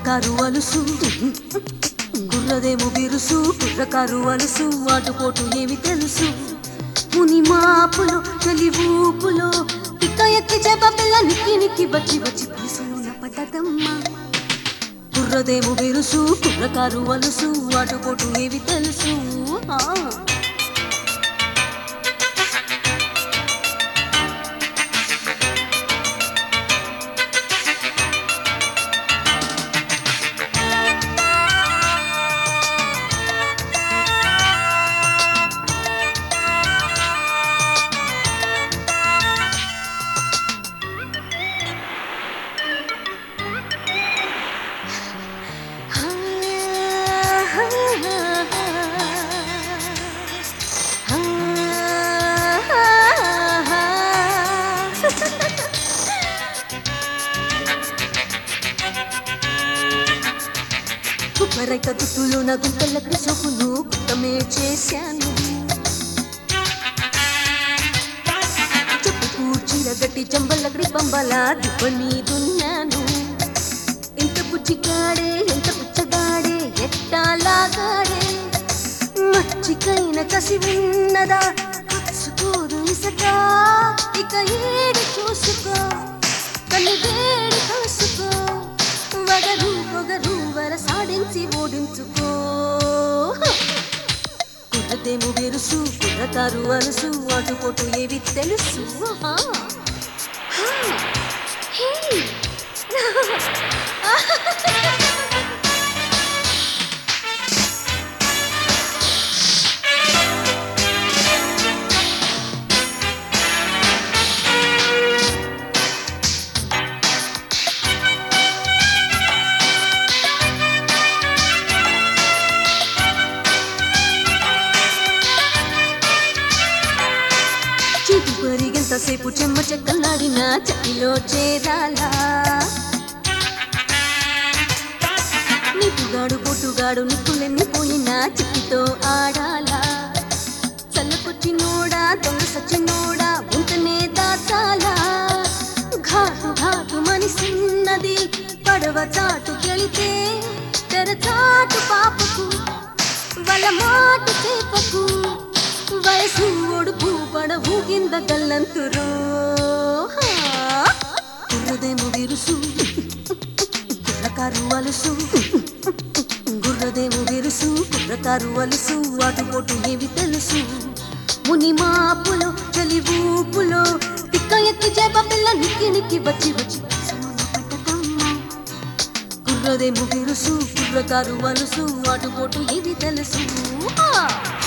కుర్రకారు అలుసు గుర్రదేము బిరుసు కుర్రకారు అలుసు ఆటుపోటు ఏమి తెలుసు ముని మాపులో చలి ఊపులో తిక్క ఎక్కి చేప పిల్ల నిక్కి నిక్కి వచ్చి వచ్చి పులుసులో పడ్డదమ్మ కుర్రదేము బిరుసు కుర్రకారు అలుసు ఆటుపోటు ఏమి తెలుసు ఆ కుప్పరైక దుట్టులో నా గుంటలకి సోపును గుట్టమే చేశాను చెప్పు కూర్చీల గట్టి చంబలకడి పంబల దిబ్బని దున్నాను ఎంత పుచ్చికాడే ఎంత పుచ్చగాడే ఎట్టాలాగాడే మచ్చికైన కసి ఉన్నదా కచ్చుకోదు ఇసక ఇక ఏడు చూసుకో కళ్ళు వేడి కాసుకో వగరు పొగరు వర సాడించి ఓడించుకో కుర్రదేము వెరుసు కుర్రకారు అలుసు అటుపోటు ఏవి తెలుసు ఆహా. హా. హే. చీటి పరిగెంతసేపు చెమ్మ చెక్కలాడిన చక్కిలో చేరాలా నీపుగాడు పొట్టుగాడు నిప్పులెన్ని పోయినా చిక్కితో ఆడాలా చల్లకొచ్చి నోడా దొంగ సచ్చినోడా ఉంటనే దాచాలా ఘాటు ఘాటు మనిసిన్నది పడవ చాటు గెలితే తెరచాటు పాపకు వల మాటు చేపకు వయసు ఒడుపు పడవు కింద గల్లంతురు గుర్రదేమో విరుసు కుర్రకారు అలుసు గుర్రదేమో విరుసు కుర్రకారు అలుసు అటుపోటు ఏవి తెలుసు ముని మాపులో చలి ఊపులో తిక్క ఎక్కి చేప పిల్ల నిక్కి నిక్కి వచ్చి వచ్చి సమున పడ్డదమ్మ. గుర్రదేమో విరుసు కుర్రకారు అలుసు అటుపోటు ఏవి తెలుసు ఆ!